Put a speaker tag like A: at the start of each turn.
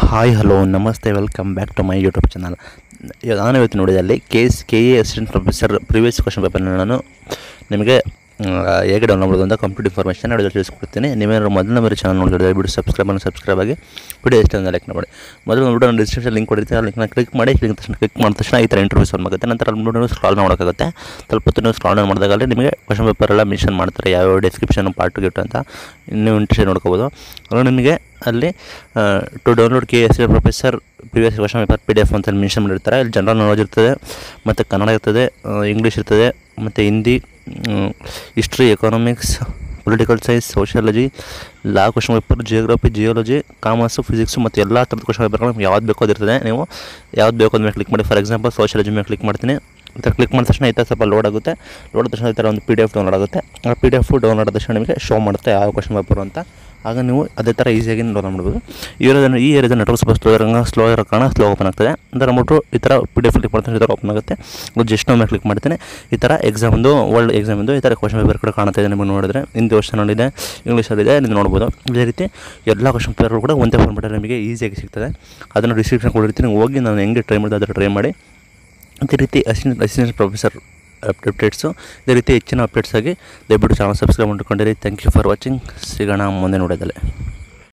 A: hi hello ನಮಸ್ತೆ welcome back to my YouTube channel ನಾನು ಇವತ್ತು ನೋಡಿದಲ್ಲಿ K S K A assistant professor previous question ಪೇಪರ್ನ ನಾನು ನಿಮಗೆ ಆ, ಹೇಗೆ ಡೌನ್ಲೋಡ್ ಮಾಡೋದು ಅಂತ ಕಂಪ್ಲೀಟ್ ಇನ್ಫಾರ್ಮೇಷನ್ ವಿಡಿಯೋ ತಿಳಿಸ್ಕೊಡ್ತೀನಿ ನೀವೇನಾದ್ರು ಮೊದಲ ಮೇಲೆ ಚಾನಲ್ ನೋಡಿದ್ರೆ ಬಿಡು ಸಬ್ಸ್ಕ್ರೈಬ್ ಮಾಡಿ ಸಬ್ಸ್ಕ್ರೈಬ್ ಆಗಿ ವಿಡಿಯೋ ಎಷ್ಟು ಲೈಕ್ ಮಾಡಿ ಮೊದಲು ನೋಡ್ಬಿಟ್ಟು ನಾನು ಡಿಸ್ಕ್ರಿಪ್ಷನ್ ಲಿಂಕ್ ಕೊಡಿರ್ತೀನಿ ಆ ಲಿಂಕ್ನ ಕ್ಲಿಕ್ ಮಾಡಿ ಕ್ಲಿಕ್ ತಕ್ಷಣ ಕ್ಲಿಕ್ ಮಾಡಿದ ತಕ್ಷಣ ಈ ಥರ ಇಂಟರ್ವ್ಯೂಸ್ ಆಗುತ್ತೆ ನಂತರ ಅಲ್ಲಿ ನೋಡಿ ಸ್ಕ್ರಾಲ್ ಮಾಡೋಕ್ಕಾಗುತ್ತೆ ಸ್ವಲ್ಪ ಹೊತ್ತು ನೀವು ಸ್ಕ್ರಾಲ್ ಮಾಡಿದಾಗಲೇ ನಿಮಗೆ ಕ್ವಶನ್ ಪೇಪರ್ ಎಲ್ಲ ಮೆನ್ಷನ್ ಮಾಡ್ತಾರೆ ಯಾವ ಡಿಸ್ಕ್ರಿಪ್ಷನ್ ಪಾರ್ಟ್ ಗಿಫ್ಟ್ ಅಂತ ನೀವು ಇಂಟ್ರೆಸ್ಟ್ ನೋಡ್ಕೋಬೋದು ಅದು ನಿಮಗೆ ಅಲ್ಲಿ to download K S professor previous question paper P D F ಅಂತ ಮೆನ್ಷನ್ ಮಾಡಿರ್ತಾರೆ ಇಲ್ಲಿ ಜನರಲ್ ನಾಲೆಜ್ ಇರ್ತದೆ ಮತ್ತು ಕನ್ನಡ ಇರ್ತದೆ ಇಂಗ್ಲೀಷ್ ಇರ್ತದೆ ಮತ್ತು Hindi history economics political science sociology law question paper geography geology commerce physics ಮತ್ತು ಎಲ್ಲ ಥರದ ಕ್ವಶನ್ ಪೇಪರ್ಗಳು ನಿಮ್ಗೆ ಯಾವ್ದು ಬೇಕೋ ಅದಿರ್ತದೆ ನೀವು ಯಾವ್ದು ಬೇಕೋ ಅದ್ರ ಮೇಲೆ ಕ್ಲಿಕ್ ಮಾಡಿ ಫಾರ್ ಎಕ್ಸಾಂಪಲ್ ಸೋಷಿಯಾಲಜಿ ಮೇಲೆ ಕ್ಲಿಕ್ ಮಾಡ್ತೀನಿ ಈ ಥರ ಕ್ಲಿಕ್ ಮಾಡಿದ ತಕ್ಷಣ ಈ ಥರ ಸ್ವಲ್ಪ ಲೋಡ್ ಆಗುತ್ತೆ ಲೋಡ್ ಆದ ತಕ್ಷಣ ಈ ಥರ ಒಂದು ಪಿ ಡಿ ಎಫ್ ಡೌನ್ಲೋಡ್ ಆಗುತ್ತೆ ಆ ಪಿ ಡಿ ಎಫ್ ಡೌನ್ಲೋಡ್ ಆದ ತಕ್ಷಣ ನಿಮಗೆ ಶೋ ಮಾಡುತ್ತೆ ಯಾವ ಕ್ವಶನ್ ಪೇಪರು ಅಂತ ಆಗ ನೀವು ಅದೇ ಥರ ಈಸಿಯಾಗಿ ಡೌನ್ಲೋಡ್ ಮಾಡ್ಬೋದು ಈ ಏರಿಯಾದ ಈ ಏರಿಯಾದ ನೆಟ್ವರ್ಕ್ ಸ್ವಲ್ಪ ಸ್ಲೋ ಇರೋ ಸ್ಲೋ ಇರೋ ಕಾರಣ ಸ್ಲೋ ಓಪನ್ ಆಗ್ತದೆ ಅಂತ ಅಂದ್ಬಿಟ್ಟು ಈ ಥರ ಪಿ ಡಿ ಎಫ್ ಕ್ಲಿಕ್ ಮಾಡ್ತೀನಿ ಈ ಥರ ಓಪನ್ ಆಗುತ್ತೆ ಜಸ್ಟ್ ಮೇಲೆ ಕ್ಲಿಕ್ ಮಾಡ್ತೀನಿ ಈ ಥರ ಎಕ್ಸಾಮ್ದು ವರ್ಲ್ಡ್ ಎಕ್ಸಾಮ್ದು ಈ ಥರ ಕ್ವಶನ್ ಪೇಪರ್ ಕೂಡ ಕಾಣ್ತಾ ಇದೆ ನಿಮಗೆ ನೋಡಿದ್ರೆ ಹಿಂದಿ ವರ್ಷನಲ್ಲಿದೆ ಇಂಗ್ಲೀಷಲ್ಲಿದೆ ನೀವು ನೋಡ್ಬೋದು ಇದೇ ರೀತಿ ಎಲ್ಲ ಕ್ವಶನ್ ಪೇಪರ್ ಕೂಡ ಒಂದೇ ಫಾರ್ಮೆಟಲ್ಲಿ ನಿಮಗೆ ಈಸಿಯಾಗಿ ಸಿಗ್ತದೆ ಅದನ್ನು ಡಿಸ್ಕ್ರಿಪ್ಷನ್ ಕೊಡಿರ್ತೀನಿ ಹೋಗಿ ನಾನು ಹೆಂಗೆ ಟ್ರೈ ಮಾಡಿದೆ ಅದರ ಟ್ರೈ ಮಾಡಿ ಅದೇ ರೀತಿ ಅಸಿಸ್ಟೆಂಟ್ ಅಸಿಸ್ಟೆಂಟ್ ಪ್ರೊಫೆಸರ್ ಅಪ್ಡೇಟ್ಸು ಇದೇ ರೀತಿ ಹೆಚ್ಚಿನ ಅಪ್ಡೇಟ್ಸಾಗಿ ದಯವಿಟ್ಟು ಚಾನಲ್ ಸಬ್ಸ್ಕ್ರೈಬ್ ಮಾಡ್ಕೊಂಡಿರಿ ಥ್ಯಾಂಕ್ ಯು ಫಾರ್ ವಾಚಿಂಗ್ ಸಿಗೋಣ ಮುಂದೆ ನೋಡೋದಲ್ಲೇ